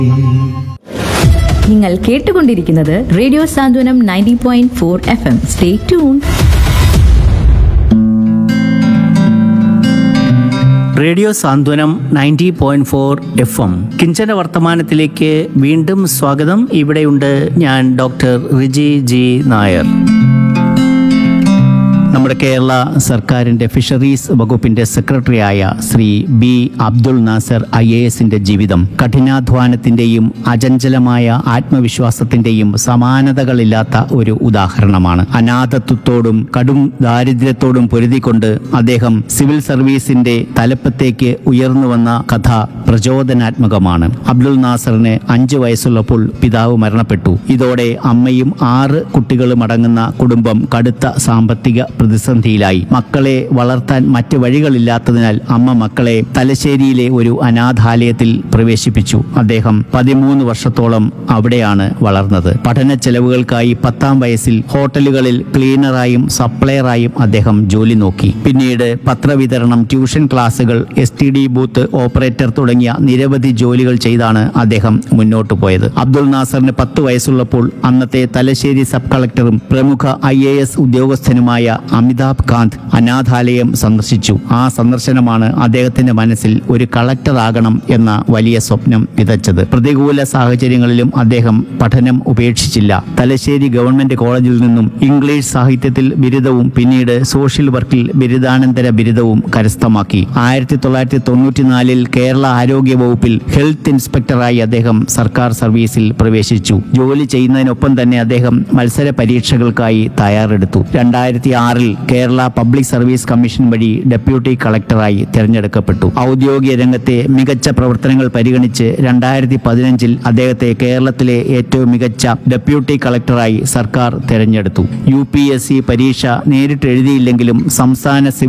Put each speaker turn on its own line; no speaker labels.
നിങ്ങൾ കേട്ടുകൊണ്ടിരിക്കുന്നത് radio Santhwanam ninety point four F M stay tune
radio Santhwanam ninety point four F M കിഞ്ചന വർത്തമാനത്തിലേക്ക് വീണ്ടും സ്വാഗതം ഇവിടെയുണ്ട് ഞാൻ ഡോക്ടർ റിജി ജി നായർ നമ്മുടെ കേരള സർക്കാരിൻ്റെ ഫിഷറീസ് വകുപ്പിൻ്റെ സെക്രട്ടറിയായ Shri B Abdul Nasser I A എസിൻ്റെ ജീവിതം കഠിനാധ്വാനത്തിൻ്റെയും അചഞ്ചലമായ ആത്മവിശ്വാസത്തിൻ്റെയും സമാനതകളില്ലാത്ത ഒരു ഉദാഹരണമാണ് അനാഥത്വത്തോടും കടും ദാരിദ്ര്യത്തോടും പൊരുതിക്കൊണ്ട് അദ്ദേഹം സിവിൽ സർവീസിന്റെ തലപ്പത്തേക്ക് ഉയർന്നു വന്ന കഥ പ്രചോദനാത്മകമാണ് അബ്ദുൾ നാസറിന് അഞ്ചു വയസ്സുള്ളപ്പോൾ പിതാവ് മരണപ്പെട്ടു ഇതോടെ അമ്മയും ആറ് കുട്ടികളും അടങ്ങുന്ന കുടുംബം കടുത്ത സാമ്പത്തിക പ്രതിസന്ധിയിലായി മക്കളെ വളർത്താൻ മറ്റ് വഴികളില്ലാത്തതിനാൽ അമ്മ മക്കളെ തലശ്ശേരിയിലെ ഒരു അനാഥാലയത്തിൽ പ്രവേശിപ്പിച്ചു അദ്ദേഹം പതിമൂന്ന് വർഷത്തോളം അവിടെയാണ് വളർന്നത് പഠന ചെലവുകൾക്കായി പത്താം വയസ്സിൽ ഹോട്ടലുകളിൽ ക്ലീനറായും സപ്ലയറായും അദ്ദേഹം ജോലി നോക്കി പിന്നീട് പത്രവിതരണം ട്യൂഷൻ ക്ലാസുകൾ S T D booth operator തുടങ്ങിയ നിരവധി ജോലികൾ ചെയ്താണ് അദ്ദേഹം മുന്നോട്ട് പോയത് അബ്ദുൾ നാസറിന് പത്ത് വയസ്സുള്ളപ്പോൾ അന്നത്തെ തലശ്ശേരി സബ് കളക്ടറും പ്രമുഖ ഐ എ എസ് ഉദ്യോഗസ്ഥനുമായ അമിതാഭ് കാന്ത് അനാഥാലയം സന്ദർശിച്ചു ആ സന്ദർശനമാണ് അദ്ദേഹത്തിന്റെ മനസ്സിൽ ഒരു കളക്ടർ ആകണം എന്ന വലിയ സ്വപ്നം വിതച്ചത് പ്രതികൂല സാഹചര്യങ്ങളിലും അദ്ദേഹം പഠനം ഉപേക്ഷിച്ചില്ല തലശ്ശേരി ഗവൺമെന്റ് കോളേജിൽ നിന്നും ഇംഗ്ലീഷ് സാഹിത്യത്തിൽ ബിരുദവും പിന്നീട് സോഷ്യൽ വർക്കിൽ ബിരുദാനന്തര ബിരുദവും കരസ്ഥമാക്കി ആയിരത്തി തൊള്ളായിരത്തി തൊണ്ണൂറ്റിനാലിൽ കേരള ആരോഗ്യ വകുപ്പിൽ ഹെൽത്ത് ഇൻസ്പെക്ടറായി അദ്ദേഹം സർക്കാർ സർവീസിൽ പ്രവേശിച്ചു ജോലി ചെയ്യുന്നതിനൊപ്പം തന്നെ അദ്ദേഹം മത്സര പരീക്ഷകൾക്കായി തയ്യാറെടുത്തു രണ്ടായിരത്തി ആറിൽ കേരള പബ്ലിക് സർവീസ് കമ്മീഷൻ വഴി ഡെപ്യൂട്ടി കളക്ടറായി തിരഞ്ഞെടുക്കപ്പെട്ടു ഔദ്യോഗിക രംഗത്തെ മികച്ച പ്രവർത്തനങ്ങൾ പരിഗണിച്ച് രണ്ടായിരത്തി പതിനഞ്ചിൽ അദ്ദേഹത്തെ കേരളത്തിലെ ഏറ്റവും മികച്ച ഡെപ്യൂട്ടി കളക്ടറായി സർക്കാർ തിരഞ്ഞെടുത്തു യു പി എസ് സി പരീക്ഷ നേരിട്ട് എഴുതിയില്ലെങ്കിലും സംസ്ഥാന സിവിൽ